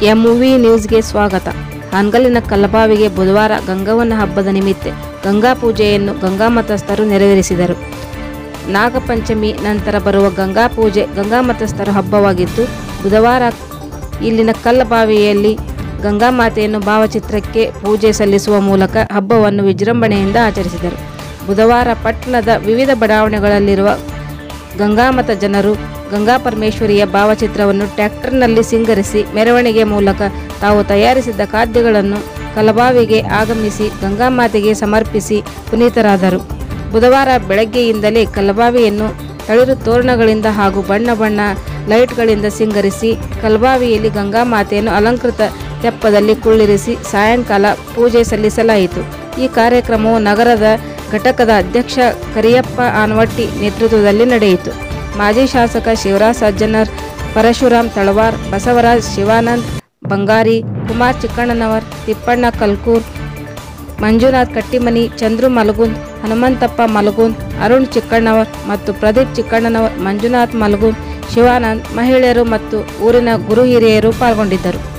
MV ನ್ಯೂಸ್ಗೆ ಸ್ವಾಗತ ಹಾನ್ಗಲ್ಲಿನ ಕಲ್ಲಬಾವಿಗೆ ಬುಧವಾರ ಗಂಗವನ್ನ ಹಬ್ಬದ ನಿಮಿತ್ತ ಗಂಗಾ ಪೂಜೆಯನ್ನು ಗಂಗಾ ಮತಸ್ಥರು ನೆರವೇರಿಸಿದರು ನಾಗಪಂಚಮಿ ನಂತರ ಬರುವ ಗಂಗಾ ಪೂಜೆ ಗಂಗಾ ಮತಸ್ಥರ ಹಬ್ಬವಾಗಿದ್ದು ಬುಧವಾರ ಇಲ್ಲಿನ ಕಲ್ಲಬಾವಿಯಲ್ಲಿ ಗಂಗಾ ಮಾತೆಯನ್ನು ಭಾವಚಿತ್ರಕ್ಕೆ ಪೂಜೆ ಸಲ್ಲಿಸುವ ಮೂಲಕ ಹಬ್ಬವನ್ನು ವಿಜೃಂಭಣೆಯಿಂದ ಆಚರಿಸಿದರು ಬುಧವಾರ ಪಟ್ಟಣದ ವಿವಿಧ ಬಡಾವಣೆಗಳಲ್ಲಿರುವ ಗಂಗಾಮತ ಜನರು ಗಂಗಾ ಪರಮೇಶ್ವರಿಯ ಭಾವಚಿತ್ರವನ್ನು ಟ್ರ್ಯಾಕ್ಟರ್ನಲ್ಲಿ ಸಿಂಗರಿಸಿ ಮೆರವಣಿಗೆ ಮೂಲಕ ತಾವು ತಯಾರಿಸಿದ್ದ ಖಾದ್ಯಗಳನ್ನು ಕಲಬಾವಿಗೆ ಆಗಮಿಸಿ ಗಂಗಾಮಾತೆಗೆ ಸಮರ್ಪಿಸಿ ಪುನೀತರಾದರು ಬುಧವಾರ ಬೆಳಗ್ಗೆಯಿಂದಲೇ ಕಲಬಾವಿಯನ್ನು ತಳಿರು ತೋರಣಗಳಿಂದ ಹಾಗೂ ಬಣ್ಣ ಬಣ್ಣ ಲೈಟ್ಗಳಿಂದ ಸಿಂಗರಿಸಿ ಕಲಬಾವಿಯಲ್ಲಿ ಗಂಗಾಮಾತೆಯನ್ನು ಅಲಂಕೃತ ತೆಪ್ಪದಲ್ಲಿ ಕುಳ್ಳಿರಿಸಿ ಸಾಯಂಕಾಲ ಪೂಜೆ ಸಲ್ಲಿಸಲಾಯಿತು ಈ ಕಾರ್ಯಕ್ರಮವು ನಗರದ ಘಟಕದ ಅಧ್ಯಕ್ಷ ಕರಿಯಪ್ಪ ಆನವಟ್ಟಿ ನೇತೃತ್ವದಲ್ಲಿ ನಡೆಯಿತು ಮಾಜಿ ಶಾಸಕ ಶಿವರಾಜ್ ಸಜ್ಜನರ್ ಪರಶುರಾಮ್ ತಳವಾರ್ ಬಸವರಾಜ್ ಶಿವಾನಂದ್ ಬಂಗಾರಿ ಕುಮಾರ್ ಚಿಕ್ಕಣ್ಣನವರ್ ತಿಪ್ಪಣ್ಣ ಕಲ್ಕೂರ್ ಮಂಜುನಾಥ್ ಕಟ್ಟಿಮನಿ ಚಂದ್ರು ಮಲಗುಂದ್ ಹನುಮಂತಪ್ಪ ಮಲಗುಂದ್ ಅರುಣ್ ಚಿಕ್ಕಣ್ಣವರ್ ಮತ್ತು ಪ್ರದೀಪ್ ಚಿಕ್ಕಣ್ಣನವರ್ ಮಂಜುನಾಥ್ ಮಲಗುಂದ್ ಶಿವಾನಂದ್ ಮಹಿಳೆಯರು ಮತ್ತು ಊರಿನ ಗುರು ಹಿರಿಯರು ಪಾಲ್ಗೊಂಡಿದ್ದರು